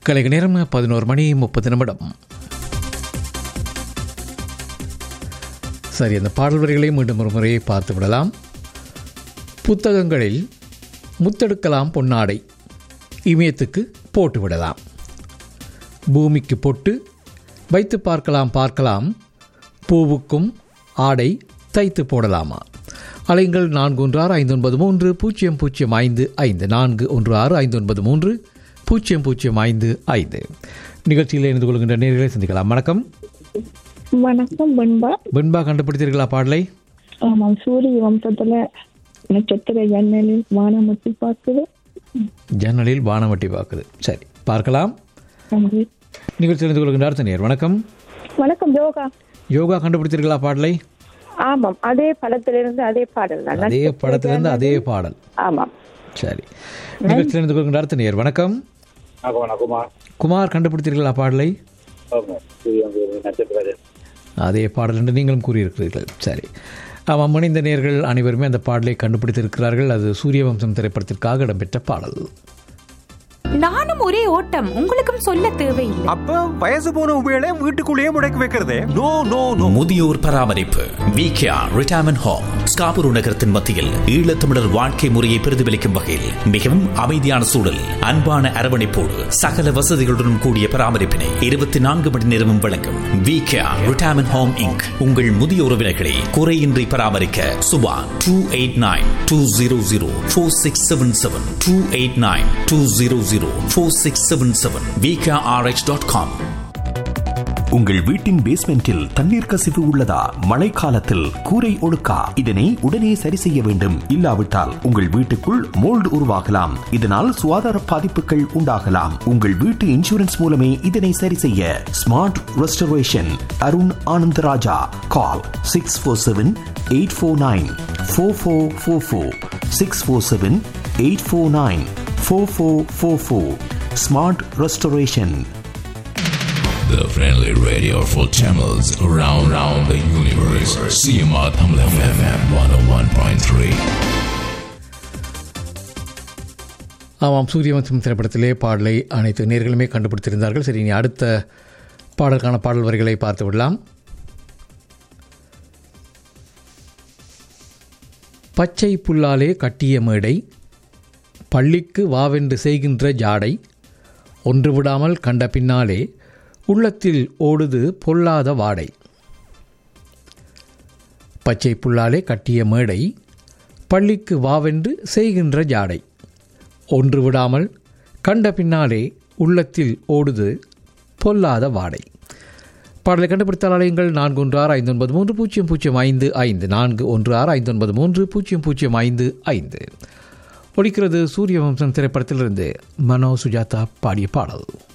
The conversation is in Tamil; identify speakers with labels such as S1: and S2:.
S1: கலைக நேரம் பதினோரு மணி முப்பது நிமிடம் சரி அந்த பாடல் வரிகளை மீண்டும் ஒரு முறையை பார்த்து விடலாம் புத்தகங்களில் முத்தெடுக்கலாம் பொன்னாடை இமயத்துக்கு போட்டு விடலாம் பூமிக்கு பொட்டு வைத்து பார்க்கலாம் பார்க்கலாம் பூவுக்கும் ஆடை தைத்து போடலாமா அலைங்கள் நான்கு ஒன்று ஆறு ஐந்து ஒன்பது மூன்று பூஜ்ஜியம் பூஜ்ஜியம் ஐந்து ஐந்து நான்கு ஒன்று ஆறு ஐந்து ஒன்பது மூன்று பூஜ்ஜியம் பூஜ்ஜியம் ஐந்து ஐந்து நிகழ்ச்சியில் இணைந்து கொள்கின்ற நேர்களை சந்திக்கலாம் வணக்கம்
S2: வணக்கம் பண்பா
S1: வெண்பா கண்டுபிடித்தீர்களா பாடலை
S2: ஆமாம் சூரிய வம்சத்துல நட்சத்திர எண்ணெயில் வானமட்டி பார்க்குது
S1: ஜன்னலில் வானவட்டி பார்க்குது சரி பார்க்கலாம்
S2: நன்றி
S1: நிகழ்ச்சியில் இணைந்து கொள்கின்ற அடுத்த நேர் வணக்கம்
S2: வணக்கம் யோகா
S1: யோகா கண்டுபிடித்தீர்களா பாடலை
S2: ஆமாம் அதே படத்திலிருந்து அதே பாடல் தான்
S1: அதே படத்திலிருந்து அதே பாடல்
S2: ஆமாம்
S1: சரி நிகழ்ச்சியில் இணைந்து கொள்கின்ற அடுத்த நேர் வணக்கம்
S3: வணக்கம் குமார்
S1: குமார் கண்டுபிடித்தீர்களா பாடலை
S3: ஆமாம் சூரியன் நட்சத்திரம்
S1: அதே பாடல் என்று நீங்களும் கூறியிருக்கிறீர்கள் சரி ஆமாம் மணிந்த நேர்கள் அனைவருமே அந்த பாடலை கண்டுபிடித்திருக்கிறார்கள் அது சூரியவம்சம் திரைப்படத்திற்காக இடம்பெற்ற பாடல்
S4: நானும் ஒரே ஓட்டம் உங்களுக்கும் சொல்ல தேவையில்லை
S5: அப்ப வயசு போன உபயோக வீட்டுக்குள்ளேயே முடக்கி வைக்கிறதே நோ நோ நோ
S6: முதியோர் பராமரிப்பு விகேஆர் ரிட்டையர்மெண்ட் ஹோம் ஸ்காபுரு நகரத்தின் மத்தியில் ஈழத்தமிழர் வாழ்க்கை முறையை பிரதிபலிக்கும் வகையில் மிகவும் அமைதியான சூழல் அன்பான அரவணைப்போடு சகல வசதிகளுடன் கூடிய பராமரிப்பினை இருபத்தி நான்கு மணி நேரமும் வழங்கும் விகேஆர் ரிட்டையர்மெண்ட் ஹோம் இங்க் உங்கள் முதிய உறவினர்களை குறையின்றி பராமரிக்க Subha two eight nine two zero zero four six seven seven two eight nine two zero zero four six seven seven VKRH dot com
S7: உங்கள் வீட்டின் பேஸ்மெண்டில் தண்ணீர் கசிவு உள்ளதா மழைக்காலத்தில் கூரை ஒழுக்கா இதனை உடனே சரி செய்ய வேண்டும் இல்லாவிட்டால் உங்கள் வீட்டுக்குள் மோல்டு உருவாகலாம் இதனால் சுகாதார பாதிப்புகள் உண்டாகலாம் உங்கள் வீட்டு இன்சூரன்ஸ் மூலமே இதனை சரி செய்ய smart restoration Arun Anandaraja call six four seven eight four nine four four four four six four seven eight four nine four four four four smart restoration
S8: The friendly radio for channels around, around the universe. CMR Tamil FM 101.3.
S1: ஆமாம் சூரியவம்சம் திரைப்படத்திலே பாடலை அனைத்து நேர்களுமே கண்டுபிடித்திருந்தார்கள் சரி இனி அடுத்த பாடலுக்கான பாடல் வரிகளை பார்த்து விடலாம் பச்சை புல்லாலே கட்டிய மேடை பள்ளிக்கு வாவென்று செய்கின்ற ஜாடை ஒன்று விடாமல் கண்ட பின்னாலே உள்ளத்தில் ஓடுது பொல்லாத வாடை பச்சை புல்லாலே கட்டிய மேடை பள்ளிக்கு வாவென்று செய்கின்ற ஜாடை ஒன்று விடாமல் கண்ட பின்னாலே உள்ளத்தில் ஓடுது பொல்லாத வாடை பாடலை கண்டுபிடித்தால் அலையுங்கள் நான்கு ஒன்று ஆறு ஐந்து ஒன்பது மூன்று பூஜ்ஜியம் பூஜ்ஜியம் ஐந்து ஐந்து நான்கு ஒன்று ஆறு ஐந்து ஒன்பது மூன்று பூஜ்ஜியம் பூஜ்ஜியம் ஐந்து ஐந்து ஒழிக்கிறது சூரிய வம்சம் திரைப்படத்திலிருந்து மனோ சுஜாதா பாடிய பாடல்